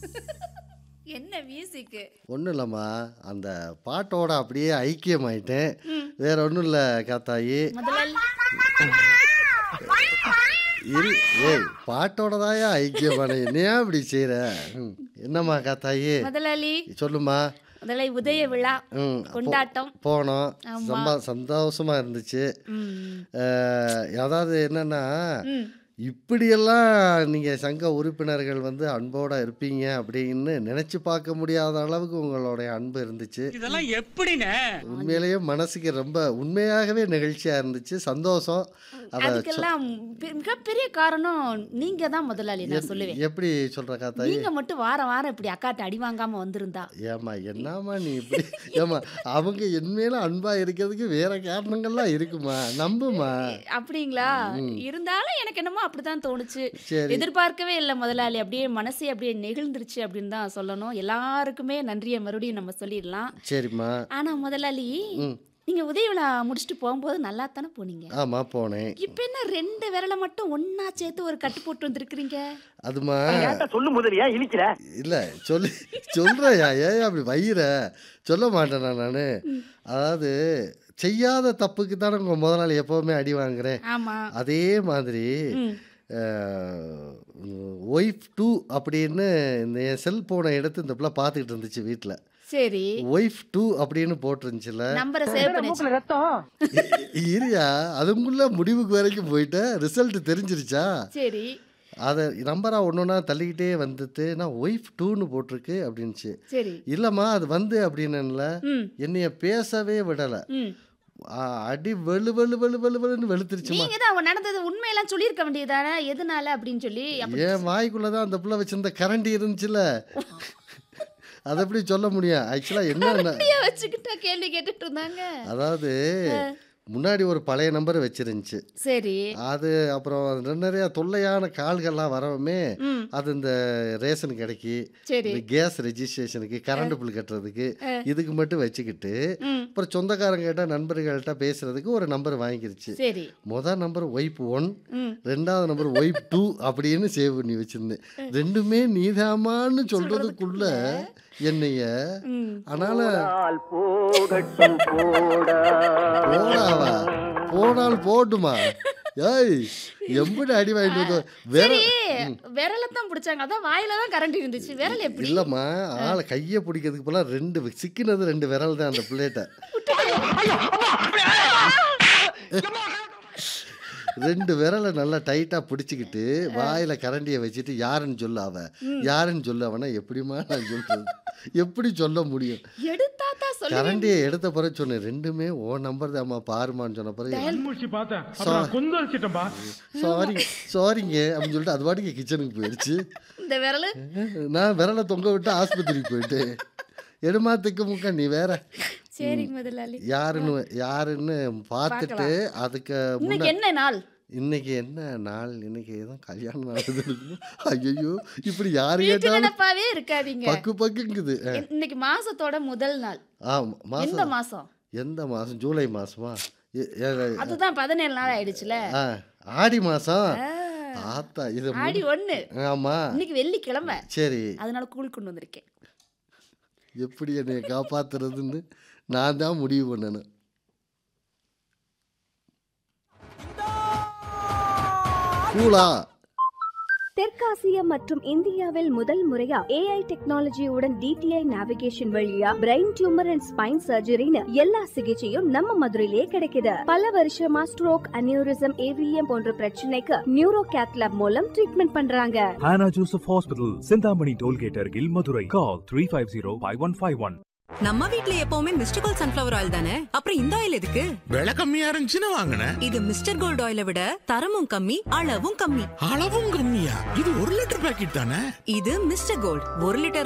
என்ன மியூசிக்கு ஒன்றும் இல்லைம்மா அந்த பாட்டோட அப்படியே ஐக்கியமாயிட்டேன் வேற ஒன்றும் இல்லை காத்தாயி முதலாளி இரு ஏய் பாட்டோட தாயா ஐக்கியமான என்னையா இப்படி செய்கிற என்னம்மா காத்தாயி முதலாளி சொல்லுமா முதலாளி உதய விழா ம் போ- கொண்டாட்டம் போனோம் ஆமா. ரொம்ப சந்தோஷமா இருந்துச்சு ம். அஹ், அதாவது என்னன்னா ம். இப்படியெல்லாம் நீங்கள் சங்க உறுப்பினர்கள் வந்து அன்போட இருப்பீங்க அப்படின்னு நினச்சி பார்க்க முடியாத அளவுக்கு உங்களுடைய அன்பு இருந்துச்சு இதெல்லாம் எப்படிண்ணே உண்மையிலேயே மனசுக்கு ரொம்ப உண்மையாகவே நிகழ்ச்சியாக இருந்துச்சு சந்தோஷம் அதை அதுக்கெல்லாம் பெ- மிகப்பெரிய காரணம் நீங்க தான் முதலாளி நான் சொல்லுவேன் எப்படி சொல்கிற காத்தாயி நீங்க மட்டும் வாரம் வாரம் இப்படி அக்காட்ட அடி வாங்காம வந்திருந்தா ஏம்மா என்னம்மா நீ இப்படி ஏம்மா அவங்க என் மேல அன்பா இருக்கிறதுக்கு வேற காரணங்கள்லாம் இருக்குமா நம்புமா அப்படிங்களா இருந்தாலும் எனக்கு என்னமோ அப்படிதான் தோணுச்சு சரி எதிர்பார்க்கவே இல்லை முதலாளி அப்படியே மனசே அப்படியே நெகிழ்ந்துருச்சு அப்படின்னு தான் சொல்லணும் எல்லாருக்குமே நன்றியை மறுபடியும் நம்ம சொல்லிடலாம் சரிம்மா ஆனா முதலாளி ம் நீங்க உதய விழா முடிச்சுட்டு போகும்போது நல்லா தானே போனீங்க ஆமா போனேன் இப்ப என்ன ரெண்டு விரலை மட்டும் ஒண்ணா சேர்த்து ஒரு கட்டு போட்டு வந்திருக்கிறீங்க அதுமா சொல்லு முதலியா இனிக்கிற இல்ல சொல்லி சொல்றேயா ஏன் அப்படி வையிற சொல்ல மாட்டேனா நான் அதாவது செய்யாத தப்புக்கு தானே உங்க முதலாளி எப்பவுமே அடி வாங்குறேன் ஆமா அதே மாதிரி ம். ஒய்ஃப் டூ அப்படின்னு இந்த என் செல்போனை எடுத்து இந்த பிள்ளை பார்த்துக்கிட்டு இருந்துச்சு வீட்டில் சரி ஒய்ஃப் டூ அப்படின்னு போட்டிருந்துச்சுல நம்பரை சேவ் பண்ணி வச்சு- ரத்தம் இருயா அதுக்குள்ள முடிவுக்கு வரைக்கும் போயிட்டேன் ரிசல்ட் தெரிஞ்சிருச்சா சரி அதை நம்பராக ஒன்று ஒன்றா தள்ளிக்கிட்டே வந்துட்டு நான் ஒய்ஃப் டூன்னு போட்டிருக்கு அப்படின்ச்சு சரி இல்லைம்மா அது வந்து அப்படின்னுல ம் என்னைய பேசவே விடலை ம் அடி வெளு வெளு வெளு வெளு வெளுன்னு வெளுத்துருச்சுமா நீங்க தான் அவன் நடந்தது உண்மையெல்லாம் சொல்லியிருக்க வேண்டியதானே எதனால அப்படின்னு சொல்லி அப்ப- என் வாய்க்குள்ளே தான் அந்த பிள்ளை வச்சிருந்த கரண்டி இருந்துச்சுல அதை எப்படி சொல்ல முடியும் ஆக்சுவலாக என்ன அப்படியே வச்சுக்கிட்டா கேள்வி கேட்டுட்டு இருந்தாங்க அதாவது முன்னாடி ஒரு பழைய நம்பர் வச்சிருந்துச்சு சரி அது அப்புறம் அதுல நிறைய தொல்லையான கால்கள்லாம் வரவுமே ம் அது இந்த ரேஷன் கடைக்கு சரி இந்த கேஸ் ரெஜிஸ்ட்ரேஷனுக்கு கரண்ட் பில் கட்டுறதுக்கு இதுக்கு மட்டும் வச்சுக்கிட்டு ம் அப்புறம் சொந்தக்காரங்ககிட்ட நண்பர்கள்ட்ட பேசுறதுக்கு ஒரு நம்பர் வாங்கிருச்சு சரி முதல் நம்பர் ஒய்ப் ஒன் ம் ரெண்டாவது நம்பர் ஒய்ப் டூ அப்படின்னு சேவ் பண்ணி வச்சிருந்தேன் ரெண்டுமே நீதாமான்னு சொல்றதுக்குள்ள என்னைய ம் அதனால போனால் போகட்டும் போடா போடாவா போனால் போட்டுமா ஏய் எம்படி அடி வாங்கிட்டு வந்து வேற சரி விரல தான் பிடிச்சாங்க அதான் வாயில தான் கரண்ட் இருந்துச்சு விரல் எப்படி இல்லம்மா ஆளை கையை பிடிக்கிறதுக்கு போல ரெண்டு வி- சிக்கினது ரெண்டு விரல் தான் அந்த பிள்ளைகிட்ட ரெண்டு விரலை நல்லா டைட்டா பிடிச்சிக்கிட்டு வாயில கரண்டியை வச்சுட்டு யாருன்னு சொல்ல அவ யாருன்னு சொல்ல அவனா எப்படிமா நான் சொல்றது எப்படி சொல்ல முடியும் எடுத்தா தான் சொல்லி கரண்டியை எடுத்த பிறகு சொன்னேன் ரெண்டுமே ஓ நம்பர் தான்மா பாருமான்னு சொன்ன பிறகு முடிச்சு பார்த்தேன் அப்புறம் நான் கொந்து வச்சிட்டேன்பா சாரி சாரிங்க அப்படின்னு சொல்லிட்டு அது பாட்டுக்கு கிச்சனுக்கு போயிடுச்சு இந்த விரல் நான் விரலை தொங்க விட்டு ஆஸ்பத்திரிக்கு போயிட்டேன் எடுமா திக்கு முக்க நீ வேற சரி முதலாளி யாருன்னு யாருன்னு பார்த்துட்டு அதுக்கு இன்னைக்கு முன்ன என்ன நாள் இன்னைக்கு என்ன நாள் இன்னைக்கு ஏதோ கல்யாணம் நடக்குது ஐயோ இப்படி யாரு வீட்டு கேட்டாலும் நினைப்பாவே இருக்காதீங்க பக்கு பக்குங்குது அஹ், இன்னைக்கு மாசத்தோட முதல் நாள் ஆ எந்த மாசம் மாசம் எந்த மாசம் ஜூலை மாசமா எ- எ- அதுதான் பதினேழு நாள் ஆயிடுச்சுல ஆ, ஆடி மாசம் ஆ, ஆத்தா இது மு- ஆடி ஒண்ணு ஆமா இன்னைக்கு வெள்ளிக்கிழமை சரி அதனால கூழ் கொண்டு வந்திருக்கேன் எப்படி என்னை காப்பாத்துறதுன்னு நான் தான் முடிவு பண்ணணும் கூலா தெற்காசியா மற்றும் இந்தியாவில் முதல் முறையா ஏஐ டெக்னாலஜியுடன் டிடிஐ நேவிகேஷன் வழியா பிரெயின் டியூமர் அண்ட் ஸ்பைன் சர்ஜரின்னு எல்லா சிகிச்சையும் நம்ம மதுரையிலேயே கிடைக்குது பல வருஷமா ஸ்ட்ரோக் அனியூரிசம் ஏவிஎம் போன்ற பிரச்சனைக்கு நியூரோ கேத்லாப் மூலம் ட்ரீட்மெண்ட் பண்றாங்க Hannah Joseph Hospital, Sindhamani Tollgate, Argil, Madurai. Call 350-5151. நம்ம வீட்ல எப்பவுமே மிஸ்டர் கோல்ட் சன்ஃபிளவர் ஆயில் தானே அப்புறம் இந்த ஆயில் எதுக்கு விலை கம்மியா இருந்துச்சுன்னு வாங்கினேன் இது மிஸ்டர் கோல்ட் ஆயிலை விட தரமும் கம்மி அளவும் கம்மி அளவும் கம்மியா இது ஒரு லிட்டர் பாக்கெட் தானே இது மிஸ்டர் கோல்ட் ஒரு லிட்டர்